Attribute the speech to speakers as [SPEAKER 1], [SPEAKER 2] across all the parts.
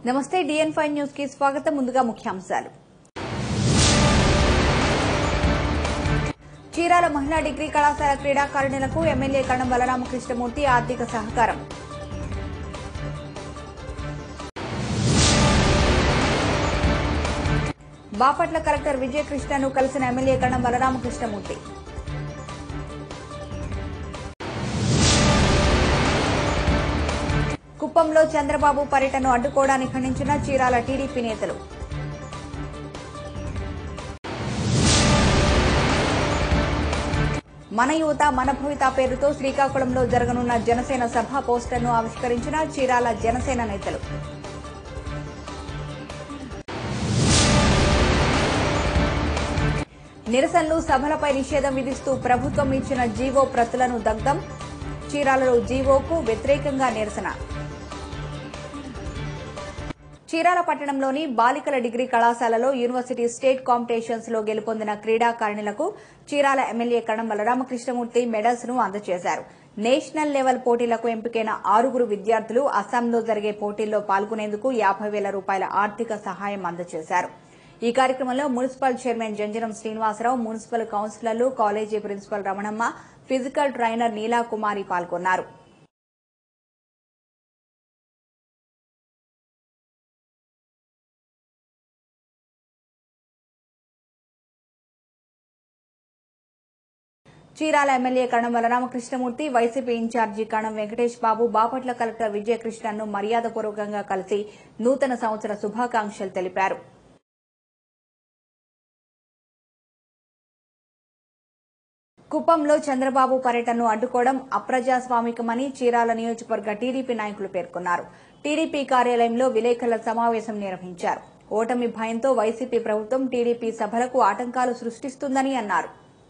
[SPEAKER 1] నమస్తే డిఎన్ five news కి స్వాగతం ముందుగా ముఖ్యాంశాలు చీరాల మహిళా డిగ్రీ కళాశాల క్రీడాకారిణులకు ఎమ్మెల్యే కణం బలరామకృష్ణమూర్తి ఆర్థిక సహకారం బాపట్ల కలెక్టర్ విజయకృష్ణను కలిసిన ఎమ్మెల్యే కణం బలరామకృష్ణమూర్తి కుప్పంలో చంద్రబాబు పర్యటనను అడ్డుకోవడానికి ఖండించిన చీరాల టీడీపీ నేతలు మన యువత మన భవిత పేరుతో శ్రీకాకుళంలో జరగనున్న జనసేన సభ పోస్టర్ను ఆవిష్కరించిన చీరాల జనసేన నేతలు నిరసనలు సభలపై నిషేధం విధిస్తూ ప్రభుత్వం ఇచ్చిన జీవో ప్రతులను దగ్ధం చీరాలలో జీవోకు వ్యతిరేకంగా నిరసన చీరాల పట్టణంలోని బాలికల డిగ్రీ కళాశాలలో యూనివర్సిటీ స్టేట్ కాంపిటీషన్స్ లో గెలుపొందిన క్రీడాకారిణులకు చీరాల ఎమ్మెల్యే కణం బలరామకృష్ణమూర్తి మెడల్స్ ను అందజేశారు నేషనల్ లెవెల్ పోటీలకు ఎంపికైన ఆరుగురు విద్యార్థులు అస్సాంలో జరిగే పోటీల్లో పాల్గొనేందుకు యాభై వేల రూపాయల ఆర్థిక సహాయం అందజేశారు ఈ కార్యక్రమంలో municipal chairman Janjanam Srinivasarao municipal కౌన్సిలర్లు college principal Ramanamma physical trainer Neela Kumari పాల్గొన్నారు Chirala MLA Karanam Balaramakrishnamurthy YCP incharge Karanam Venkatesh Babu Bapatla collector విజయకృష్ణన్ను మర్యాదపూర్వకంగా కలిసి నూతన సంవత్సర శుభాకాంక్షలు తెలిపారు కుప్పంలో చంద్రబాబు పర్యటనను అడ్డుకోవడం అప్రజాస్వామికమని చీరాల నియోజకవర్గ టీడీపీ నాయకులు పేర్కొన్నారు టీడీపీ కార్యాలయంలో విలేకరుల సమావేశం నిర్వహించారు ఓటమి భయంతో వైసీపీ ప్రభుత్వం టీడీపీ సభలకు ఆటంకాలు సృష్టిస్తుందని అన్నారు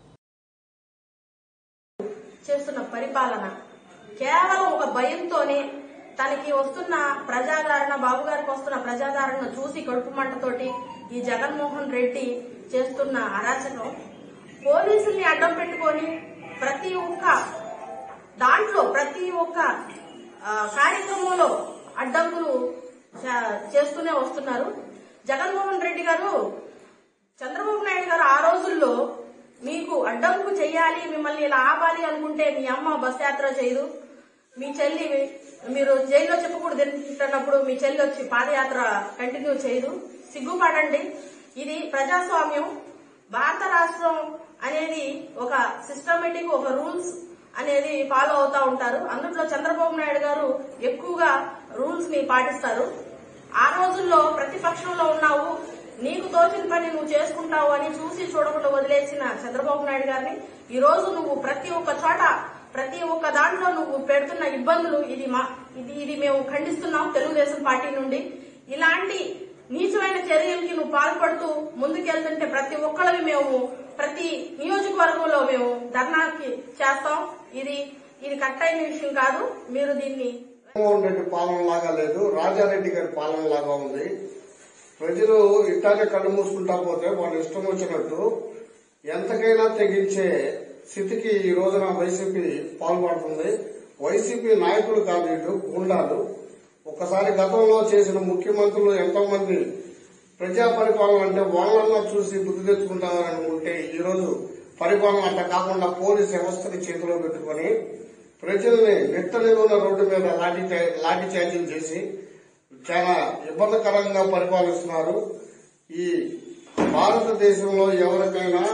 [SPEAKER 2] చేస్తున్న పరిపాలన కేవలం ఒక భయంతోనే తనకి వస్తున్న ప్రజాదరణ బాబు గారికి వస్తున్న ప్రజాదరణ చూసి కడుపు మంటతోటి ఈ జగన్మోహన్ రెడ్డి చేస్తున్న అరాచకం పోలీసుల్ని అడ్డం పెట్టుకొని ప్రతి ఒక్క దాంట్లో ప్రతి ఒక్క ఆ, కార్యక్రమంలో అడ్డంకులు చ- చేస్తూనే వస్తున్నారు జగన్మోహన్ రెడ్డి గారు చంద్రబాబు నాయుడు గారు ఆ రోజుల్లో మీకు అడ్డంకు చెయ్యాలి మిమ్మల్ని ఇలా ఆపాలి అనుకుంటే మీ అమ్మ బస్ యాత్ర చేయదు మీ చెల్లి మీరు జైల్లో చెప్పకూడదు తింటున్నప్పుడు మీ చెల్లి వచ్చి పాదయాత్ర కంటిన్యూ చేయదు సిగ్గుపడండి ఇది ప్రజాస్వామ్యం భారత రాష్ట్రం అనేది ఒక సిస్టమేటిక్ ఒక రూల్స్ అనేది ఫాలో అవుతా ఉంటారు అందులో చంద్రబాబు నాయుడు గారు ఎక్కువగా రూల్స్ ని పాటిస్తారు ఆ రోజుల్లో ప్రతిపక్షంలో ఉన్నావు నీకు తోచిన పని నువ్వు చేసుకుంటావు అని చూసి చూడకుండా వదిలేసిన చంద్రబాబు నాయుడు గారిని ఈ రోజు నువ్వు ప్రతి ఒక్క చోట ప్రతి ఒక్క దాంట్లో నువ్వు పెడుతున్న ఇబ్బందులు ఇది మా ఇది ఇది మేము ఖండిస్తున్నాం తెలుగుదేశం పార్టీ నుండి ఇలాంటి నీచమైన చర్యలకి నువ్వు పాల్పడుతూ ముందుకెళ్తుంటే ప్రతి ఒక్కళ్ళవి మేము ప్రతి నియోజకవర్గంలో మేము ధర్నాకి చేస్తాం ఇది ఇది కరెక్ట్ అయిన విషయం కాదు మీరు దీన్ని
[SPEAKER 3] జగన్మోహన్ రెడ్డి పాలన లాగా లేదు రాజారెడ్డి గారి పాలన లాగా ఉంది ప్రజలు ఇట్టానే కళ్ళు మూసుకుంటా పోతే వాళ్ళు ఇష్టం వచ్చినట్టు ఎంతకైనా తెగించే స్థితికి ఈ రోజున వైసీపీ పాల్పడుతుంది వైసీపీ నాయకులు కాదు వీళ్ళు గుండాలు ఒకసారి గతంలో చేసిన ముఖ్యమంత్రులు ఎంతో మంది ప్రజా పరిపాలన అంటే వాళ్ళన్నా చూసి బుద్ధి తెచ్చుకుంటామని అనుకుంటే ఈ రోజు పరిపాలన అట్లా కాకుండా పోలీస్ వ్యవస్థని చేతిలో పెట్టుకొని ప్రజల్ని నిట్టనిలున్న రోడ్డు మీద లాఠీ చా- లాఠీ చార్జీలు చేసి చాలా ఇబ్బందికరంగా పరిపాలిస్తున్నారు ఈ భారతదేశంలో ఎవరికైనా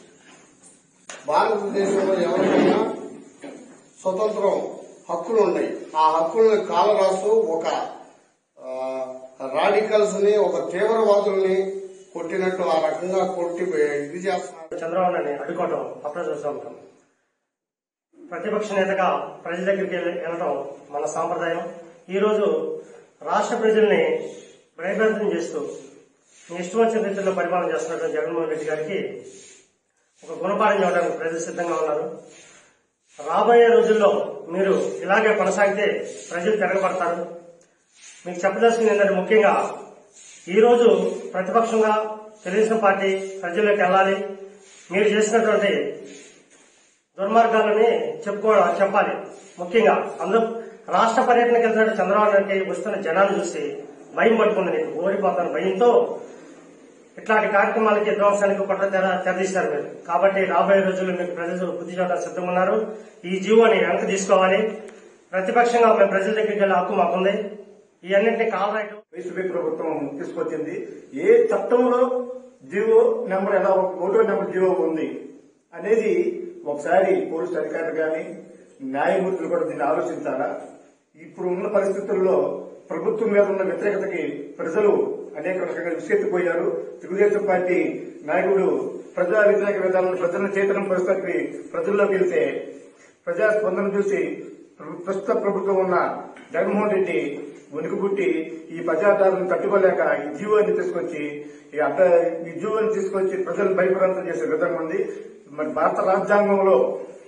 [SPEAKER 3] భారతదేశంలో ఎవరికైనా స్వతంత్రం హక్కులు ఉన్నాయి ఆ హక్కుల్ని కాలరాస్తూ ఒక రాడికల్స్ ని ఒక తీవ్రవాదుల్ని కొట్టినట్టు ఆ రకంగా కొట్టి ఇది చేస్తున్నారు
[SPEAKER 4] చంద్రబాబుని అడ్డుకోవటం అప్రజాస్వామికం ప్రతిపక్ష నేతగా ప్రజల దగ్గరికి వెళ్ళి- వెళ్ళటం మన సాంప్రదాయం ఈ రోజు రాష్ట్ర ప్రజల్ని భయభ్రాంతం చేస్తూ మీ ఇష్టం వచ్చిన రీతిలో పరిపాలన చేస్తున్నటువంటి జగన్మోహన్ రెడ్డి గారికి ఒక గుణపాఠం ఇవ్వడానికి ప్రజలు సిద్ధంగా ఉన్నారు రాబోయే రోజుల్లో మీరు ఇలాగే కొనసాగితే ప్రజలు తిరగబడతారు మీకు చెప్పదలసింది ఏంటంటే ముఖ్యంగా ఈ రోజు ప్రతిపక్షంగా తెలుగుదేశం పార్టీ ప్రజల్లోకి వెళ్ళాలి మీరు చేసినటువంటి దుర్మార్గాలని చెప్పుకోవడం చెప్పాలి ముఖ్యంగా అందరూ రాష్ట్ర పర్యటనకి వెళ్తున్న చంద్రబాబు నాయుడుకి వస్తున్న జనాలు చూసి భయం పట్టుకుంది నీకు ఓడిపోతాను భయంతో ఇట్లాంటి కార్యక్రమాలకి విధ్వంసానికి కొట్ట తెర తెరదీశారు మీరు కాబట్టి రాబోయే రోజుల్లో మీకు ప్రజలు బుద్ధి చూడడానికి సిద్ధంగా ఉన్నారు ఈ జీవోని వెనక్కి తీసుకోవాలి ప్రతిపక్షంగా మేము ప్రజల దగ్గరికి వెళ్ళే హక్కు మాకుంది ఈ అన్నింటినీ కాలరాయటం
[SPEAKER 5] వైసీపీ ప్రభుత్వం తీసుకొచ్చింది ఏ చట్టంలో జీవో నెంబర్ ఎలా ఓటో నెంబర్ జీవో ఉంది అనేది ఒకసారి పోలీసు అధికారులు కానీ న్యాయమూర్తులు కూడా దీన్ని ఆలోచించాలా ఇప్పుడు ఉన్న పరిస్థితుల్లో ప్రభుత్వం మీద ఉన్న వ్యతిరేకతకి ప్రజలు అనేక రకంగా విసుకెత్తిపోయారు తెలుగుదేశం పార్టీ నాయకుడు ప్రజా వ్యతిరేక విధానాలను ప్రజలను చైతన్యం పరిస్థితికి ప్రజల్లోకి వెళ్తే ప్రజా స్పందన చూసి ప్ర- ప్రస్తుత ప్రభుత్వం ఉన్న జగన్మోహన్ రెడ్డి వణుకుబుట్టి ఈ ప్రజాదారులను తట్టుకోలేక ఈ జీవోని తీసుకొచ్చి ఈ అడ్డ ఈ జీవోని తీసుకొచ్చి ప్రజలను భయప్రాంతం చేసే విధంగా ఉంది మరి భారత రాజ్యాంగంలో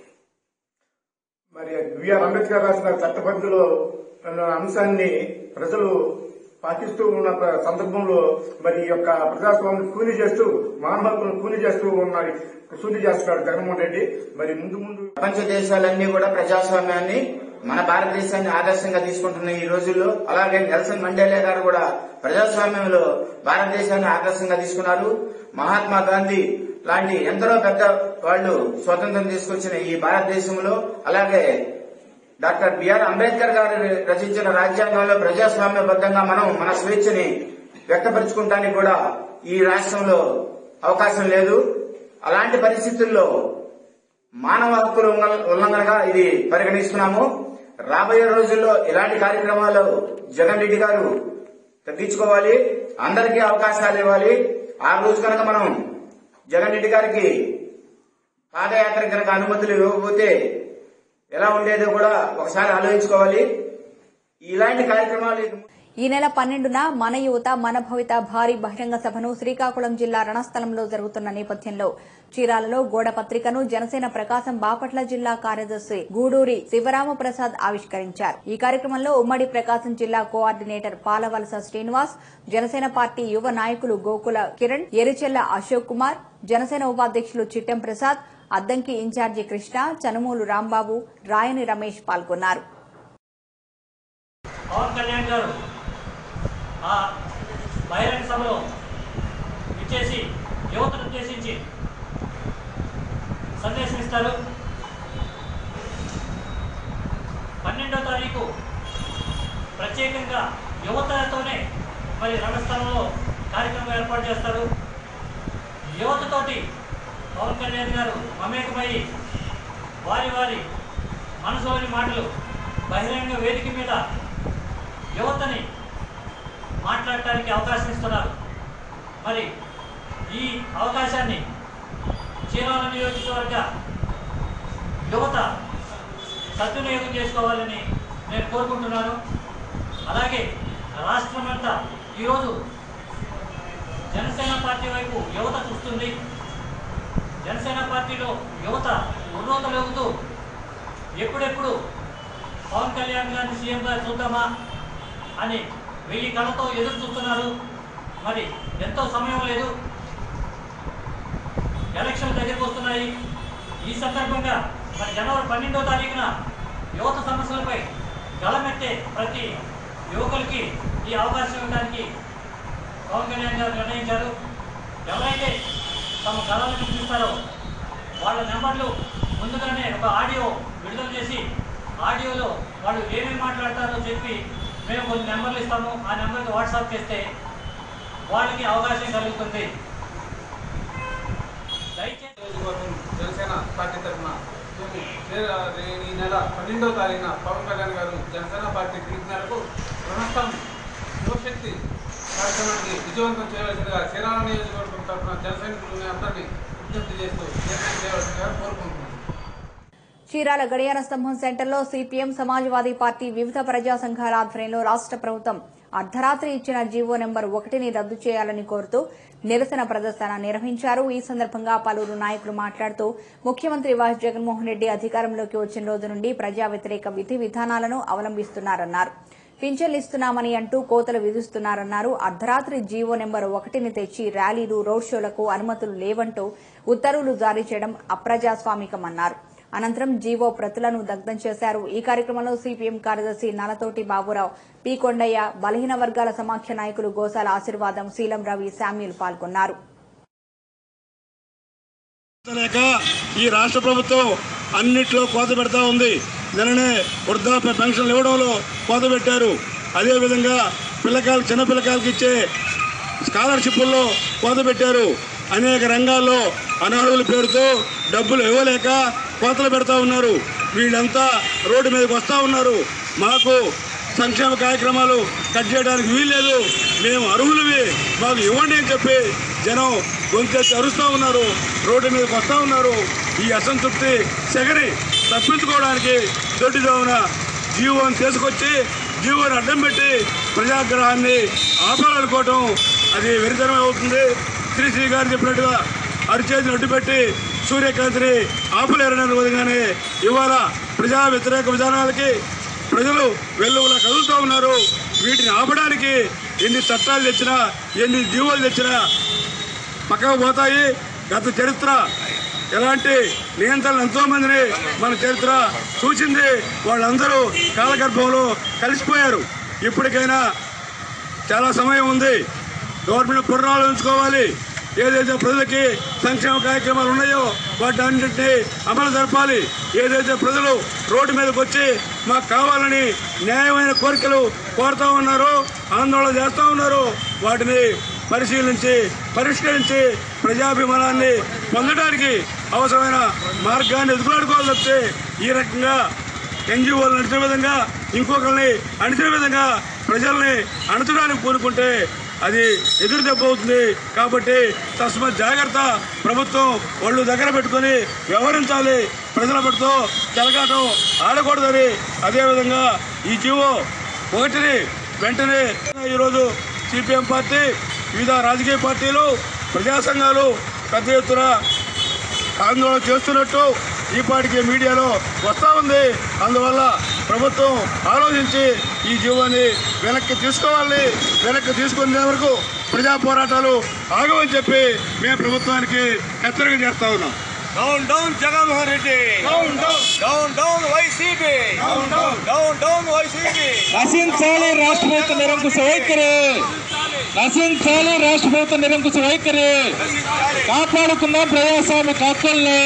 [SPEAKER 5] మరి బిఆర్ అంబేద్కర్ రాసిన చట్టబద్ధలో ఉన్న అంశాన్ని ప్రజలు పాటిస్తూ ఉన్న ప్ర- సందర్భంలో మరి ఈ యొక్క ప్రజాస్వామ్యం కూలి చేస్తూ మానవ హక్కులను కూలి చేస్తూ ఉన్నాడు కూలి చేస్తున్నాడు జగన్మోహన్ రెడ్డి మరి ముందు ముందు
[SPEAKER 6] ప్రపంచ దేశాలన్నీ కూడా ప్రజాస్వామ్యాన్ని మన భారతదేశాన్ని ఆదర్శంగా తీసుకుంటున్న ఈ రోజుల్లో అలాగే నెల్సన్ మండేలా గారు కూడా ప్రజాస్వామ్యంలో భారతదేశాన్ని ఆదర్శంగా తీసుకున్నారు మహాత్మా గాంధీ లాంటి ఎందరో పెద్ద వాళ్ళు స్వాతంత్రం తీసుకొచ్చిన ఈ భారతదేశంలో అలాగే డాక్టర్ బిఆర్ అంబేద్కర్ గారు రచించిన రాజ్యాంగంలో ప్రజాస్వామ్యబద్ధంగా మనం మన స్వేచ్ఛని వ్యక్తపరచుకుంటానికి కూడా ఈ రాష్ట్రంలో అవకాశం లేదు అలాంటి పరిస్థితుల్లో మానవ హక్కుల ఉల్లంఘ- ఉల్లంఘనగా ఇది పరిగణిస్తున్నాము రాబోయే రోజుల్లో ఇలాంటి కార్యక్రమాలు జగన్ రెడ్డి గారు తగ్గించుకోవాలి అందరికీ అవకాశాలు ఇవ్వాలి ఆ రోజు కనుక మనం జగన్ రెడ్డి గారికి పాదయాత్ర కనుక అనుమతులు ఇవ్వకపోతే ఎలా ఉండేదో కూడా ఒకసారి ఆలోచించుకోవాలి ఇలాంటి కార్యక్రమాలు ఇక
[SPEAKER 1] ఈ నెల పన్నెండున మన యువత మన భవిత భారీ బహిరంగ సభను శ్రీకాకుళం జిల్లా రణస్థలంలో జరుగుతున్న నేపథ్యంలో చీరాలలో గోడ పత్రికను జనసేన ప్రకాశం బాపట్ల జిల్లా కార్యదర్శి గూడూరి శివరామ ప్రసాద్ ఆవిష్కరించారు ఈ కార్యక్రమంలో ఉమ్మడి ప్రకాశం జిల్లా కోఆర్డినేటర్ పాలవలస శ్రీనివాస్ జనసేన పార్టీ యువ నాయకులు గోకుల కిరణ్ ఎరిచెల్ల అశోక్ కుమార్ జనసేన ఉపాధ్యక్షులు చిట్టెం ప్రసాద్ అద్దంకి ఇన్ఛార్జి కృష్ణ చనుమూలు రాంబాబు రాయని రమేష్ పాల్గొన్నారు
[SPEAKER 7] పవన్ కళ్యాణ్ గారు ఆ బహిరంగ సభలో ఇచ్చేసి యువతను ఉద్దేశించి సందేశం ఇస్తారు పన్నెండో తారీఖు ప్రత్యేకంగా యువతతోనే మరి రణస్థలంలో కార్యక్రమం ఏర్పాటు చేస్తారు యువతతోటి పవన్ కళ్యాణ్ గారు మమేకమై వారి వారి మనసులోని మాటలు బహిరంగ వేదిక మీద యువతని మాట్లాడటానికి అవకాశం ఇస్తున్నారు మరి ఈ అవకాశాన్ని చీరాల నియోజకవర్గ యువత సద్వినియోగం చేసుకోవాలని నేను కోరుకుంటున్నాను అలాగే రాష్ట్రమంతా ఈరోజు జనసేన పార్టీ వైపు యువత చూస్తుంది జనసేన పార్టీలో యువత ఉన్నతలెగుతూ ఎప్పుడెప్పుడు పవన్ కళ్యాణ్ గారిని సీఎంగా చూద్దామా అని వెయ్యి కళ్ళతో ఎదురు చూస్తున్నారు మరి ఎంతో సమయం లేదు ఎలక్షన్ దగ్గరికి వస్తున్నాయి ఈ సందర్భంగా మరి జనవరి పన్నెండో తారీఖున యువత సమస్యలపై గళమెత్తే ప్రతి యువకులకి ఈ అవకాశం ఇవ్వడానికి పవన్ కళ్యాణ్ గారు నిర్ణయించారు ఎవరైతే తమ కళలను వినిపిస్తారో వాళ్ళ నెంబర్లు ముందుగానే ఒక ఆడియో విడుదల చేసి ఆడియోలో వాళ్ళు ఏమేమి మాట్లాడతారో చెప్పి మేము కొన్ని నెంబర్లు ఇస్తాము ఆ నెంబర్కి వాట్సాప్ చేస్తే వాళ్ళకి అవకాశం కలుగుతుంది దయచేసి
[SPEAKER 8] నియోజకవర్గం జనసేన పార్టీ తరఫున ఈ నెల పన్నెండవ తారీఖున పవన్ కళ్యాణ్ గారు జనసేన పార్టీ పిలుపు మేరకు రుణస్థం యువశక్తి కార్యక్రమానికి విజయవంతం చేయవలసిందిగా శ్రీరామ నియోజకవర్గం తరఫున జనసైనికులని అందరినీ విజ్ఞప్తి చేస్తూ నిర్ణయం చేయవలసిందిగా కోరుకుంటున్నాను
[SPEAKER 1] చీరాల గడియార స్తంభం సెంటర్లో సిపిఎం సమాజ్వాదీ పార్టీ వివిధ ప్రజా సంఘాల ఆధ్వర్యంలో రాష్ట ప్రభుత్వం అర్ధరాత్రి ఇచ్చిన జీవో నెంబర్ ఒకటిని రద్దు చేయాలని కోరుతూ నిరసన ప్రదర్శన నిర్వహించారు ఈ సందర్భంగా పలువురు నాయకులు మాట్లాడుతూ ముఖ్యమంత్రి వైఎస్ జగన్మోహన్ రెడ్డి అధికారంలోకి వచ్చిన రోజు నుండి ప్రజా వ్యతిరేక విధి విధానాలను అవలంబిస్తున్నారన్నారు పింఛన్లు ఇస్తున్నామని అంటూ కోతలు విధిస్తున్నారన్నారు అర్ధరాత్రి జీవో నెంబర్ ఒకటిని తెచ్చి ర్యాలీలు రోడ్ షోలకు అనుమతులు లేవంటూ ఉత్తర్వులు జారీ చేయడం అప్రజాస్వామికమన్నారు అనంతరం జీవో ప్రతులను దగ్ధం చేశారు ఈ కార్యక్రమంలో సిపిఎం కార్యదర్శి నలతోటి బాబురావు పి కొండయ్య బలహీన వర్గాల సమాఖ్య నాయకులు గోసాల ఆశీర్వాదం శీలం రవి శామ్యుల్ పాల్గొన్నారు
[SPEAKER 9] లేక ఈ రాష్ట్ర ప్రభుత్వం అన్నిట్లో కోత పెడతా ఉంది నిన్ననే వృద్ధాప్య పెన్షన్లు ఇవ్వడంలో కోత పెట్టారు అదేవిధంగా పిల్లకాయలు చిన్న పిల్లకాయలకి ఇచ్చే స్కాలర్షిప్ల్లో కోత పెట్టారు అనేక రంగాల్లో అనాథుల పేరుతో డబ్బులు ఇవ్వలేక కోతలు పెడతా ఉన్నారు వీళ్ళంతా రోడ్డు మీదకి వస్తూ ఉన్నారు మాకు సంక్షేమ కార్యక్రమాలు కట్ చేయడానికి వీల్లేదు మేము అర్హులవి మాకు ఇవ్వండి అని చెప్పి జనం గొంతెత్తి అరుస్తూ ఉన్నారు రోడ్డు మీదకి వస్తూ ఉన్నారు ఈ అసంతృప్తి సెగని తప్పించుకోవడానికి దొడ్డిదోమన జీవోని తీసుకొచ్చి జీవోని అడ్డం పెట్టి ప్రజాగ్రహాన్ని ఆపాలనుకోవటం అది వెరితనం అవుతుంది శ్రీశ్రీ గారు చెప్పినట్టుగా అరిచేతిని అడ్డుపెట్టి సూర్యకాంతిని ఆపలేరని విధంగానే ఇవాళ ప్రజా వ్యతిరేక విధానాలకి ప్రజలు వెల్లువలా కదులుతూ ఉన్నారు వీటిని ఆపడానికి ఎన్ని చట్టాలు తెచ్చినా ఎన్ని జీవోలు తెచ్చినా పక్కకు పోతాయి గత చరిత్ర ఎలాంటి నియంత్రణలు ఎంతో మందిని మన చరిత్ర చూసింది వాళ్ళందరూ కాలగర్భంలో కలిసిపోయారు ఇప్పటికైనా చాలా సమయం ఉంది గవర్నమెంట్ పునరాలోచించుకోవాలి ఏదైతే ప్రజలకి సంక్షేమ కార్యక్రమాలు ఉన్నాయో వాటి అన్నింటినీ అమలు జరపాలి ఏదైతే ప్రజలు రోడ్డు మీదకి వచ్చి మాకు కావాలని న్యాయమైన కోరికలు కోరుతా ఉన్నారో ఆందోళన చేస్తూ ఉన్నారో వాటిని పరిశీలించి పరిష్కరించి ప్రజాభిమానాన్ని పొందడానికి అవసరమైన మార్గాన్ని ఎదుర్కోవాలి తప్పితే ఈ రకంగా ఎన్జిఓలు నడిచే విధంగా ఇంకొకరిని అణిచే విధంగా ప్రజల్ని అణచడానికి పూనుకుంటే అది ఎదురు దెబ్బ అవుతుంది కాబట్టి తస్మత్ జాగ్రత్త ప్రభుత్వం ఒళ్ళు దగ్గర పెట్టుకొని వ్యవహరించాలి ప్రజల పట్టుతో చెలగాటం ఆడకూడదని అదేవిధంగా ఈ జీవో ఒకటిని వెంటనే ఈరోజు సిపిఎం పార్టీ వివిధ రాజకీయ పార్టీలు ప్రజా సంఘాలు పెద్ద ఎత్తున ఆందోళన చేస్తున్నట్టు ఈ పాటికి మీడియాలో వస్తా ఉంది అందువల్ల ప్రభుత్వం ఆలోచించి ఈ జీవాన్ని వెనక్కి తీసుకోవాలి వెనక్కి తీసుకునే వరకు ప్రజా పోరాటాలు ఆగమని చెప్పి మేము ప్రభుత్వానికి హెచ్చరిక చేస్తా ఉన్నాం
[SPEAKER 10] down down Jaganmohan Reddy down down down down YCP down down down down YCP
[SPEAKER 11] నశించాలి రాష్ట్ర ప్రభుత్వ నిరంకుశ వైఖరి నశించాలి రాష్ట్ర ప్రభుత్వ నిరంకుశ వైఖరి కాపాడుకున్న ప్రజాస్వామిక హక్కుల్ని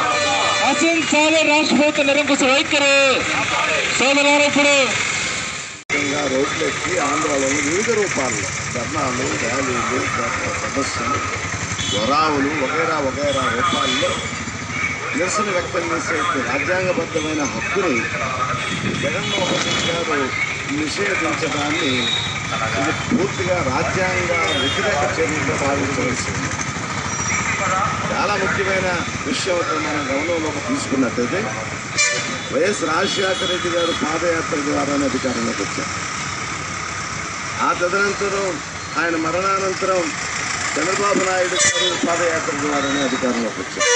[SPEAKER 11] నశించాలి రాష్ట్ర ప్రభుత్వ నిరంకుశ వైఖరి సోదరులారా ఇప్పుడు
[SPEAKER 12] ముఖ్యంగా రోడ్లెక్కి ఆంధ్రాలో వివిధ రూపాల్లో ధర్నాలు ర్యాలీలు సదస్సులు జ్వరావులు వగైరా వగైరా రూపాల్లో నిరసన వ్యక్తం చేసే రాజ్యాంగబద్ధమైన హక్కుని జగన్మోహన్ రెడ్డి గారు నిషేధించడాన్ని ఇది పూర్తిగా రాజ్యాంగ వ్యతిరేక చర్యగా భావించవలసింది చాలా ముఖ్యమైన విషయం మనం గమనంలోకి తీసుకున్నట్టయితే వైఎస్ రాజశేఖర రెడ్డి గారు పాదయాత్ర ద్వారానే అధికారంలోకి వచ్చారు ఆ తదనంతరం ఆయన మరణానంతరం చంద్రబాబు నాయుడు గారు పాదయాత్ర ద్వారానే అధికారంలోకి వచ్చారు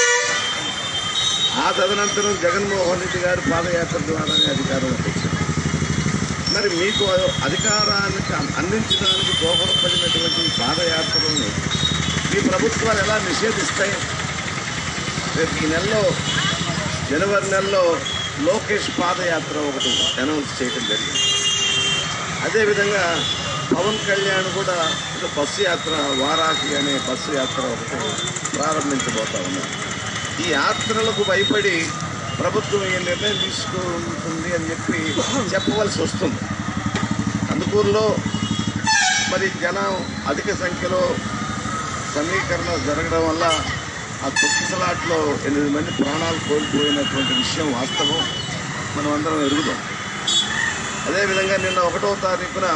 [SPEAKER 12] ఆ తదనంతరం జగన్మోహన్ రెడ్డి గారు పాదయాత్ర ద్వారానే అధికారంలోకి వచ్చారు మరి మీకు అధికారానికి అందించడానికి దోహదపడినటువంటి ఈ పాదయాత్రలను ఈ ప్రభుత్వాలు ఎలా నిషేధిస్తాయి రేపు ఈ నెలలో జనవరి నెలలో లోకేష్ పాదయాత్ర ఒకటి అనౌన్స్ చేయడం జరిగింది అదేవిధంగా పవన్ కళ్యాణ్ కూడా ఒక బస్సు యాత్ర వారాహి అనే బస్సు యాత్ర ఒకటి ప్రారంభించబోతా ఉన్నారు ఈ యాత్రలకు భయపడి ప్రభుత్వం ఈ నిర్ణయం తీసుకుంటుంది అని చెప్పి చెప్పవలసి వస్తుంది అందుకూరులో మరి జనం అధిక సంఖ్యలో సమీకరణ జరగడం వల్ల ఆ తొక్కిసలాట్లో ఎనిమిది మంది ప్రాణాలు కోల్పోయినటువంటి విషయం వాస్తవం మనం అందరం ఎరుగుదాం అదేవిధంగా నిన్న ఒకటో తారీఖున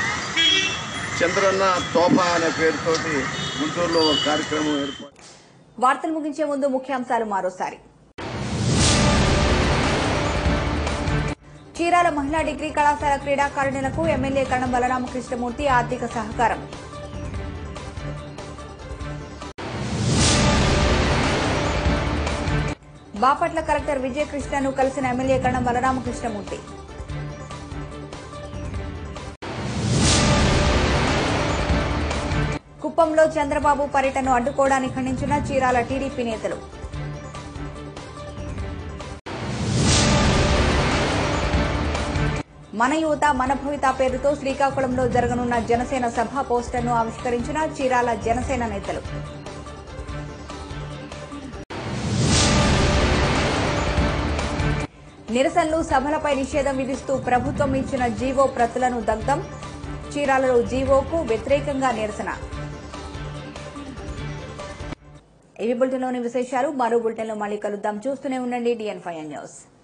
[SPEAKER 12] చంద్రన్న తోపా అనే పేరుతోటి గుంటూరులో ఒక కార్యక్రమం ఏర్పాటు
[SPEAKER 1] వార్తలు ముగించే ముందు ముఖ్యాంశాలు మరోసారి చీరాల మహిళా డిగ్రీ కళాశాల క్రీడాకారిణులకు ఎమ్మెల్యే కణం బలరామకృష్ణమూర్తి ఆర్థిక సహకారం బాపట్ల కలెక్టర్ విజయకృష్ణను కలిసిన ఎమ్మెల్యే కణం బలరామకృష్ణమూర్తి కుప్పంలో చంద్రబాబు పర్యటనను అడ్డుకోవడాన్ని ఖండించిన చీరాల టీడీపీ నేతలు మన యువత మన భవిత పేరుతో శ్రీకాకుళంలో జరగనున్న జనసేన సభ పోస్టర్ను ఆవిష్కరించిన చీరాల జనసేన నేతలు నిరసనలు సభలపై నిషేధం విధిస్తూ ప్రభుత్వం ఇచ్చిన జీవో ప్రతులను దగ్ధం చీరాలలో జీవోకు వ్యతిరేకంగా నిరసన ఇవి బులెటిన్లోని విశేషాలు మరో బులెటిన్లో మళ్ళీ కలుద్దాం చూస్తూనే ఉండండి డిఎన్ ఫైవ్ న్యూస్